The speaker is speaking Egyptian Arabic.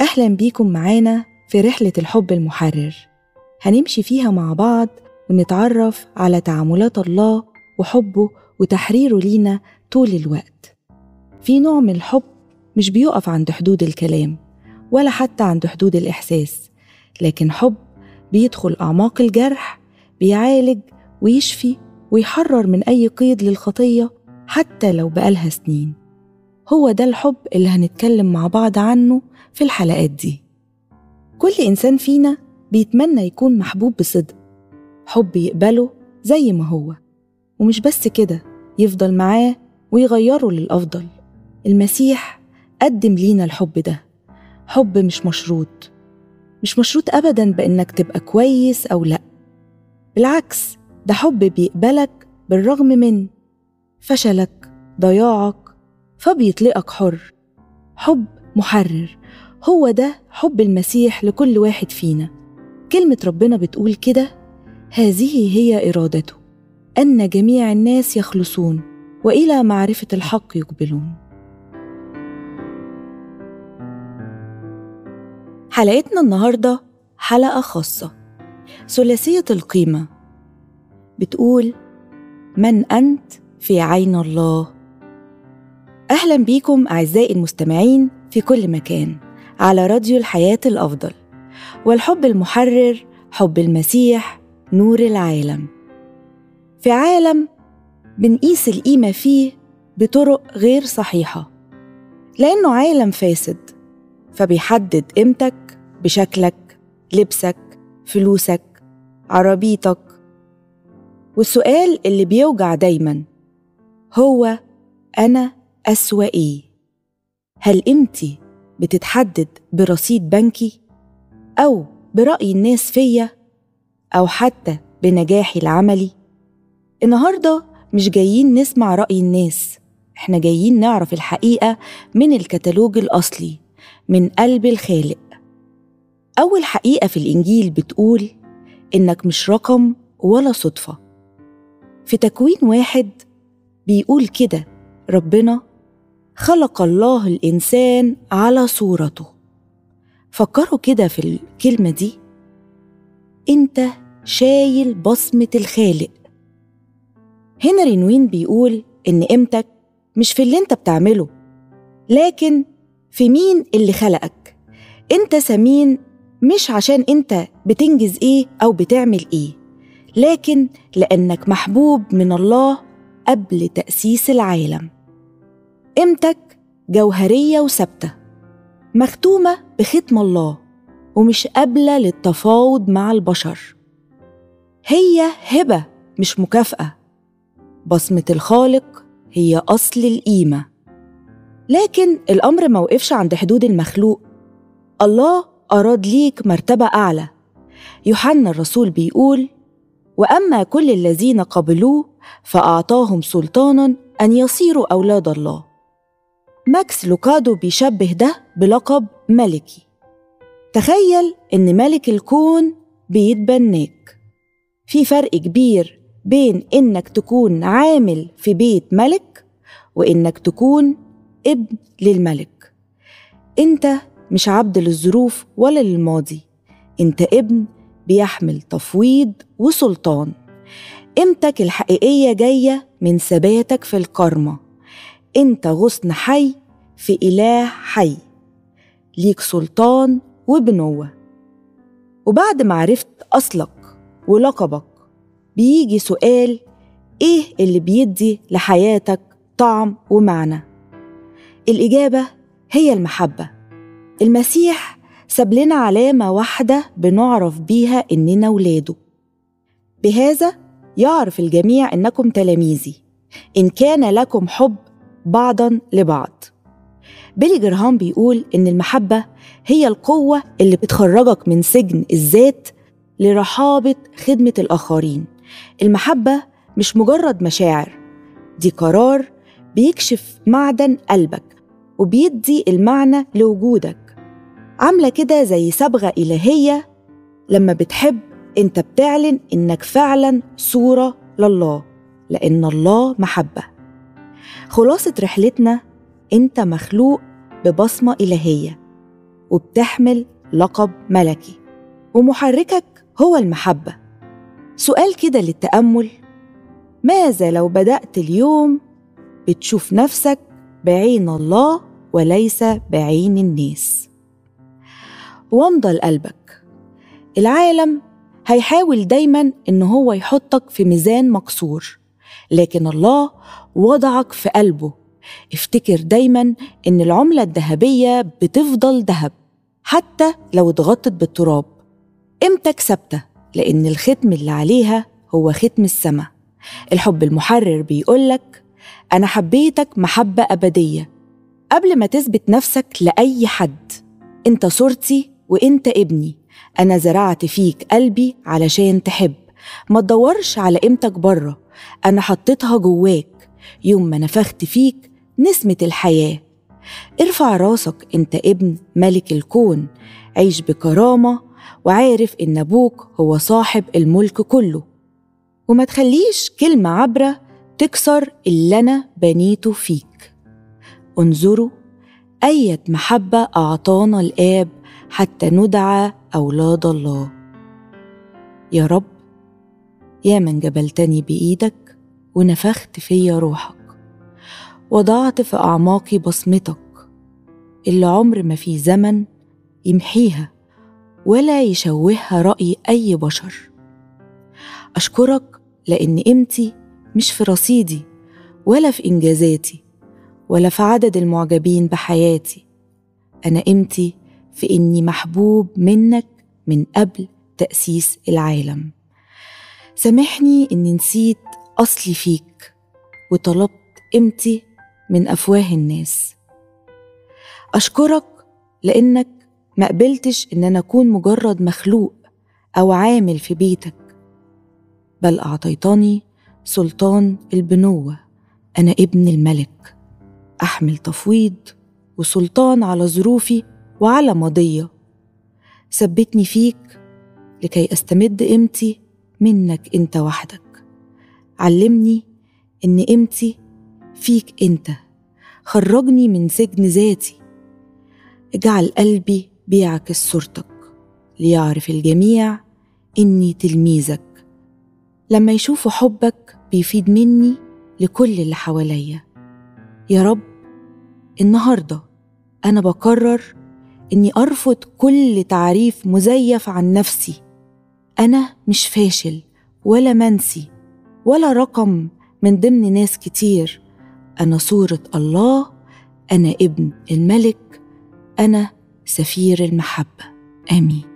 أهلا بيكم معانا في رحلة الحب المحرر هنمشي فيها مع بعض ونتعرف على تعاملات الله وحبه وتحريره لينا طول الوقت في نوع من الحب مش بيقف عند حدود الكلام ولا حتى عند حدود الإحساس لكن حب بيدخل أعماق الجرح بيعالج ويشفي ويحرر من أي قيد للخطية حتى لو بقالها سنين هو ده الحب اللي هنتكلم مع بعض عنه في الحلقات دي كل إنسان فينا بيتمنى يكون محبوب بصدق حب يقبله زي ما هو ومش بس كده يفضل معاه ويغيره للأفضل المسيح قدم لينا الحب ده حب مش مشروط مش مشروط أبدا بإنك تبقى كويس أو لأ بالعكس ده حب بيقبلك بالرغم من فشلك ضياعك فبيطلقك حر حب محرر هو ده حب المسيح لكل واحد فينا كلمة ربنا بتقول كده هذه هي إرادته أن جميع الناس يخلصون وإلى معرفة الحق يقبلون حلقتنا النهاردة حلقة خاصة ثلاثية القيمة بتقول من أنت في عين الله أهلا بيكم أعزائي المستمعين في كل مكان على راديو الحياة الأفضل والحب المحرر حب المسيح نور العالم في عالم بنقيس القيمة فيه بطرق غير صحيحة لأنه عالم فاسد فبيحدد قيمتك بشكلك لبسك فلوسك عربيتك والسؤال اللي بيوجع دايما هو أنا أسوأ إيه؟ هل قيمتي بتتحدد برصيد بنكي أو برأي الناس فيا أو حتى بنجاحي العملي؟ النهارده مش جايين نسمع رأي الناس احنا جايين نعرف الحقيقة من الكتالوج الأصلي من قلب الخالق أول حقيقة في الإنجيل بتقول إنك مش رقم ولا صدفة في تكوين واحد بيقول كده ربنا خلق الله الإنسان على صورته فكروا كده في الكلمة دي أنت شايل بصمة الخالق هنري نوين بيقول إن قيمتك مش في اللي أنت بتعمله لكن في مين اللي خلقك أنت سمين مش عشان أنت بتنجز إيه أو بتعمل إيه لكن لأنك محبوب من الله قبل تأسيس العالم قيمتك جوهرية وثابتة مختومة بختم الله ومش قابلة للتفاوض مع البشر هي هبة مش مكافأة بصمة الخالق هي أصل القيمة لكن الأمر ما وقفش عند حدود المخلوق الله أراد ليك مرتبة أعلى يوحنا الرسول بيقول وأما كل الذين قبلوه فأعطاهم سلطانا أن يصيروا أولاد الله ماكس لوكادو بيشبه ده بلقب ملكي تخيل إن ملك الكون بيتبناك في فرق كبير بين إنك تكون عامل في بيت ملك وإنك تكون ابن للملك أنت مش عبد للظروف ولا للماضي أنت ابن بيحمل تفويض وسلطان قيمتك الحقيقية جاية من ثباتك في الكرمة أنت غصن حي في إله حي ليك سلطان وبنوة وبعد ما عرفت أصلك ولقبك بيجي سؤال إيه اللي بيدي لحياتك طعم ومعنى الإجابة هي المحبة المسيح ساب لنا علامة واحدة بنعرف بيها إننا ولاده بهذا يعرف الجميع إنكم تلاميذي إن كان لكم حب بعضا لبعض بيلي جرهام بيقول إن المحبة هي القوة اللي بتخرجك من سجن الذات لرحابة خدمة الآخرين المحبة مش مجرد مشاعر دي قرار بيكشف معدن قلبك وبيدي المعنى لوجودك عاملة كده زي صبغة إلهية لما بتحب انت بتعلن انك فعلا صورة لله لأن الله محبة خلاصة رحلتنا انت مخلوق ببصمة إلهية وبتحمل لقب ملكي ومحركك هو المحبة سؤال كده للتأمل ماذا لو بدأت اليوم بتشوف نفسك بعين الله وليس بعين الناس وامضى لقلبك العالم هيحاول دايما ان هو يحطك في ميزان مكسور لكن الله وضعك في قلبه افتكر دايما ان العملة الذهبية بتفضل ذهب حتى لو اتغطت بالتراب قيمتك ثابتة لأن الختم اللي عليها هو ختم السماء الحب المحرر بيقولك أنا حبيتك محبة أبدية قبل ما تثبت نفسك لأي حد أنت صورتي وأنت ابني أنا زرعت فيك قلبي علشان تحب ما تدورش على قيمتك بره أنا حطيتها جواك يوم ما نفخت فيك نسمة الحياة ارفع راسك انت ابن ملك الكون عيش بكرامة وعارف ان ابوك هو صاحب الملك كله وما تخليش كلمة عبرة تكسر اللي أنا بنيته فيك انظروا أية محبة أعطانا الآب حتى ندعى أولاد الله يا رب يا من جبلتني بإيدك ونفخت فيا روحك وضعت في أعماقي بصمتك اللي عمر ما في زمن يمحيها ولا يشوهها رأي أي بشر أشكرك لأن قيمتي مش في رصيدي ولا في إنجازاتي ولا في عدد المعجبين بحياتي أنا قيمتي في إني محبوب منك من قبل تأسيس العالم سامحني إني نسيت أصلي فيك وطلبت قيمتي من أفواه الناس أشكرك لأنك ما قبلتش إن أنا أكون مجرد مخلوق أو عامل في بيتك بل أعطيتني سلطان البنوة أنا ابن الملك أحمل تفويض وسلطان على ظروفي وعلى ماضية ثبتني فيك لكي أستمد قيمتي منك أنت وحدك علمني إن قيمتي فيك أنت خرجني من سجن ذاتي اجعل قلبي بيعكس صورتك ليعرف الجميع إني تلميذك لما يشوفوا حبك بيفيد مني لكل اللي حواليا يا رب النهارده أنا بقرر إني أرفض كل تعريف مزيف عن نفسي أنا مش فاشل ولا منسي ولا رقم من ضمن ناس كتير أنا صورة الله أنا ابن الملك أنا سفير المحبة آمين